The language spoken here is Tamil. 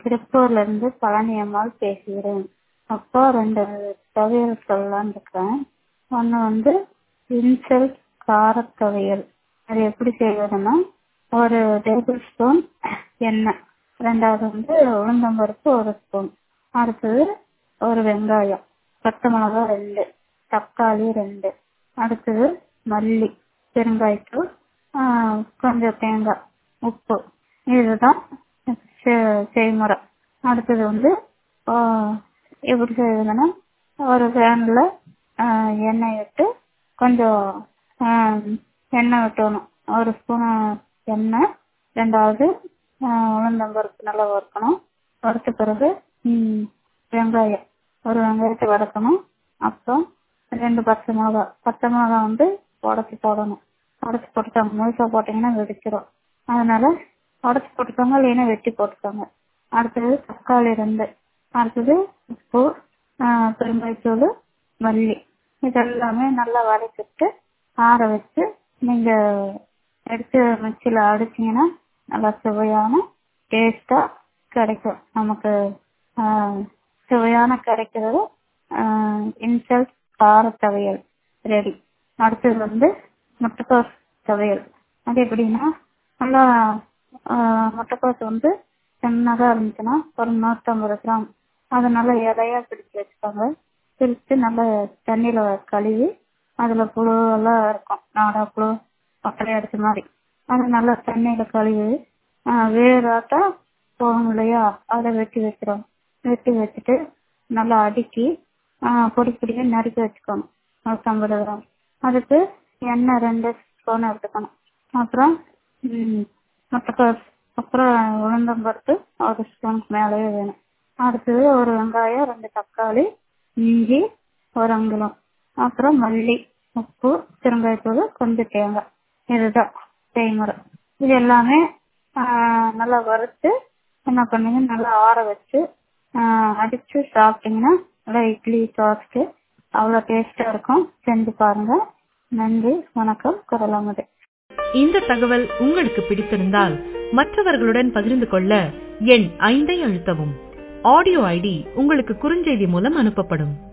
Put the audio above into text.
திருப்பூர்ல இருந்து பழனி அம்மாள் பேசுகிறேன் அப்போ ரெண்டு துவையல் சொல்லலாம்னு இருக்கிறேன் ஒன்று வந்து இன்சல் காரத் துவையல் அது எப்படி செய்வதுன்னா ஒரு டேபிள் ஸ்பூன் எண்ணெய் ரெண்டாவது வந்து உளுந்தம்பருப்பு ஒரு ஸ்பூன் அடுத்தது ஒரு வெங்காயம் பச்சை மிளகா ரெண்டு தக்காளி ரெண்டு அடுத்தது மல்லி பெருங்காயத்தூள் ஆஹ் கொஞ்சம் தேங்காய் உப்பு இதுதான் செ- செய்முறை அடுத்தது வந்து ஆஹ் எப்படி செய்வதுன்னா ஒரு பேனில் எண்ணெய் விட்டு கொஞ்சம் ஆஹ் எண்ணெய் விட்டணும் ஒரு ஸ்பூன் எண்ணெய் ரெண்டாவது ஆஹ் உளுந்தம்பருப்பு நல்லா வறுக்கணும் வறுத்த பிறகு ம், வெங்காயம் ஒரு வெங்காயத்தை வதக்கணும் அப்புறம் ரெண்டு பச்சை மிளகா பச்சை மிளகா வந்து உடச்சி போடணும் உடச்சி போட்டுக்கோங்க முழுசா போட்டீங்கன்னா வெடிச்சிடும் அதனால உடச்சி போட்டுக்கோங்க இல்லைன்னா வெட்டி போட்டுக்கோங்க அடுத்தது தக்காளி ரெண்டு அடுத்தது உப்பு ஆஹ் பெருங்காயத்தூள் மல்லி இதெல்லாமே நல்லா வதக்கிட்டு ஆற வச்சு நீங்க எடுத்து மிக்சியில் அடிச்சீங்கன்னா நல்லா சுவையான டேஸ்டா கிடைக்கும் நமக்கு ஆஹ் சுவையான கிடைக்கிறது இன்சல்ட் கார துவையல் ரெடி அடுத்தது வந்து முட்டைக்கோஸ் துவையல் அது எப்படின்னா நல்லா ஆஹ் முட்டைக்கோஸ் வந்து சின்னதாக இருந்துச்சுன்னா ஒரு நூற்றம்பது கிராம் அதை நல்லா இலையா பிடிச்சி வச்சுக்கோங்க பிரித்து நல்லா தண்ணியில் கழுவி அதில் புழு எல்லாம் இருக்கும் நாடா புழு பக்கடை அடிச்ச மாதிரி அதை நல்லா தண்ணியில் கழுவி ஆஹ் வேறாட்டா போகும் இல்லையா அதை வெட்டி வச்சிரும் வெட்டி வச்சுட்டு நல்லா அடுக்கி ஆஹ் பொடி பொடியா நறுக்கி வச்சுக்கணும் நூற்றம்பது கிராம் அதுக்கு எண்ணெய் ரெண்டு ஸ்பூன் எடுத்துக்கணும் அப்புறம் ம், முட்டைக்கோஸ் அப்புறம் உளுந்தம்பருப்பு ஒரு ஸ்பூனுக்கு மேலேயே வேணும் அடுத்தது ஒரு வெங்காயம் ரெண்டு தக்காளி இஞ்சி ஒரு அங்குலம் அப்புறம் மல்லி உப்பு பெருங்காயத்தூள் கொஞ்சம் தேங்காய் இதுதான் செய்முறை இது எல்லாமே ஆஹ் நல்லா வறுத்து என்ன பண்ணுங்க நல்லா ஆற வச்சு ஆஹ் அடிச்சு சாப்பிட்டீங்கன்னா நல்லா இட்லி தோசைக்கு அவ்வளோ டேஸ்டா இருக்கும் செஞ்சு பாருங்க நன்றி வணக்கம் குரலாமது இந்த தகவல் உங்களுக்கு பிடித்திருந்தால் மற்றவர்களுடன் பகிர்ந்து கொள்ள எண் ஐந்தை அழுத்தவும் ஆடியோ ஐடி உங்களுக்கு குறுஞ்செய்தி மூலம் அனுப்பப்படும்